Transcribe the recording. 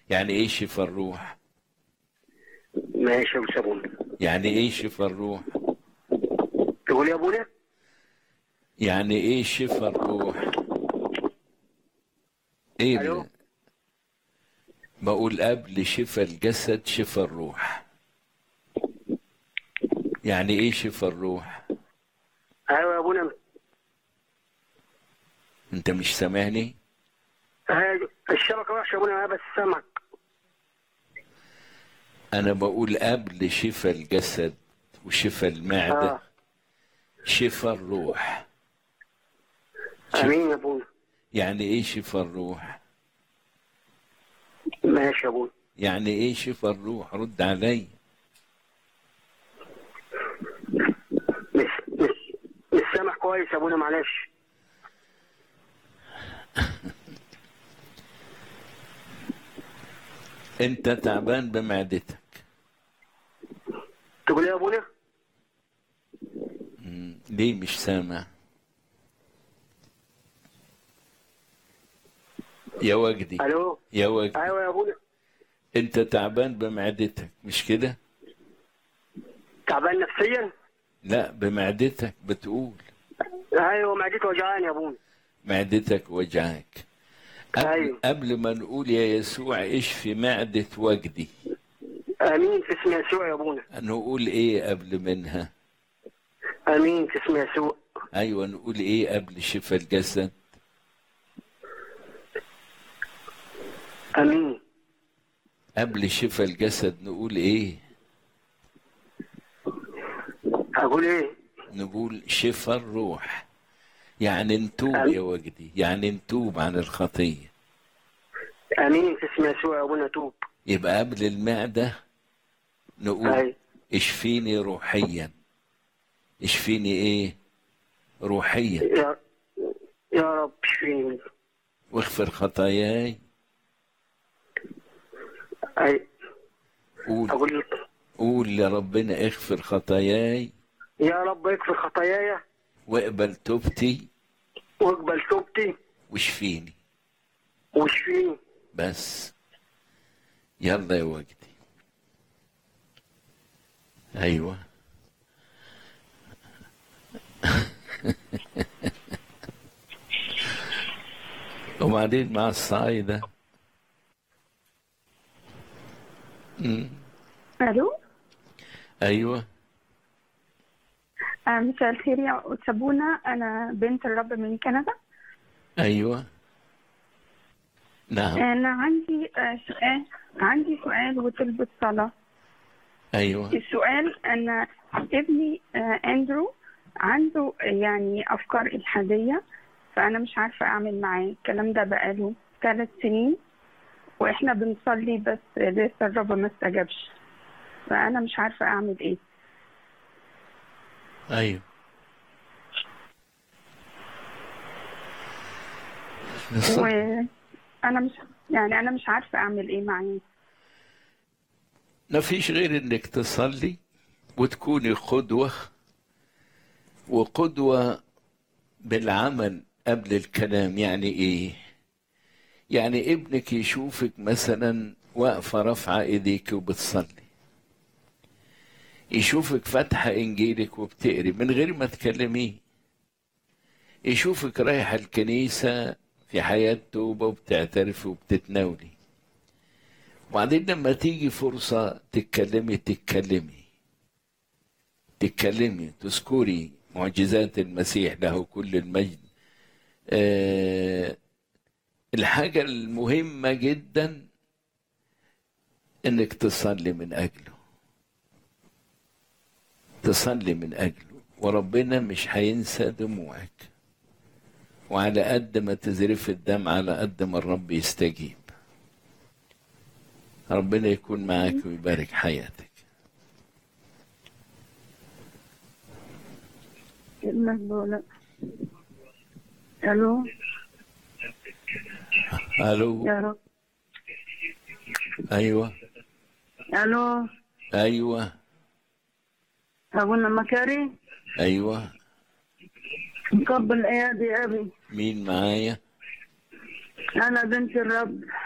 يعني ايه شفا الروح ماشي يا أستاذ أبونا يعني ايه شفا الروح تقول يا أبونا يعني ايه شفا الروح ايه أيوه. ال- بقول قبل شفا الجسد شفا الروح يعني ايه شفا الروح أيوه يا أبونا انت مش سامعني هاي- الشبكة وحشة يا أبونا بس سامعك انا بقول قبل شفا الجسد وشفا المعدة آه. شفا الروح شف- آمين يا أبونا يعني ايه شفا الروح ماشي يا أبونا يعني ايه شفا الروح رد علي مش مش مش سامع كويس يا أبونا معلش انت تعبان بمعدتك تقول يا أبونا مم. ليه مش سامع يا وجدي ألو يا وجدي أيوه يا أبونا انت تعبان بمعدتك مش كده تعبان نفسيا لا بمعدتك بتقول أيوه معدتي وجعاني يا أبونا معدتك وجعك قبل, أيوه. قبل ما نقول يا يسوع اشفي معدة وجدي آمين في اسم يسوع يا أبونا نقول ايه قبل منها آمين في اسم يسوع ايوه نقول ايه قبل شفا الجسد آمين قبل شفا الجسد نقول ايه أقول إيه نقول شفا الروح يعني نتوب أم- يا وجدي يعني نتوب عن الخطية آمين في اسم يسوع يا أبونا توب يبقى قبل المعدة نقول أيوه اشفيني روحيا اشفيني ايه روحيا يا يا رب اشفيني واغفر خطاياي أي قول أقول قول لربنا اغفر خطاياي يا رب اغفر خطاياي واقبل توبتي واقبل توبتي واشفيني واشفيني بس يلا يا وجدي ايوه وبعدين مع الصعايدة أمم، الو ايوه آه، مساء الخير يا أتسابونا أنا بنت الرب من كندا ايوه نعم أنا عندي آه، سؤال عندي سؤال وطلبة صلاة ايوه السؤال أنا ابني آه، أندرو عنده آه، يعني أفكار إلحادية فأنا مش عارفة أعمل معاه الكلام ده بقاله ثلاث سنين وإحنا بنصلي بس لسه الرب ما استجابش فأنا مش عارفة أعمل إيه ايوه نص- وأنا مش يعني أنا مش عارفة أعمل إيه معاه ما فيش غير انك تصلي وتكوني قدوة وقدوة بالعمل قبل الكلام يعني ايه يعني ابنك يشوفك مثلا واقفة رافعة ايديك وبتصلي يشوفك فاتحة انجيلك وبتقري من غير ما تكلميه يشوفك رايحة الكنيسة في حياة توبة وبتعترف وبتتناولي وبعدين لما تيجي فرصة تتكلمي تتكلمي تتكلمي تذكري معجزات المسيح له كل المجد آه الحاجة المهمة جدا انك تصلي من اجله تصلي من اجله وربنا مش هينسى دموعك وعلى قد ما تزرف الدم على قد ما الرب يستجيب ربنا يكون معاك ويبارك حياتك المقبولة ألو الو يا رب ايوه ألو ايوه أبونا مكاري ايوه مقبل إيادي أبي مين معايا أنا بنت الرب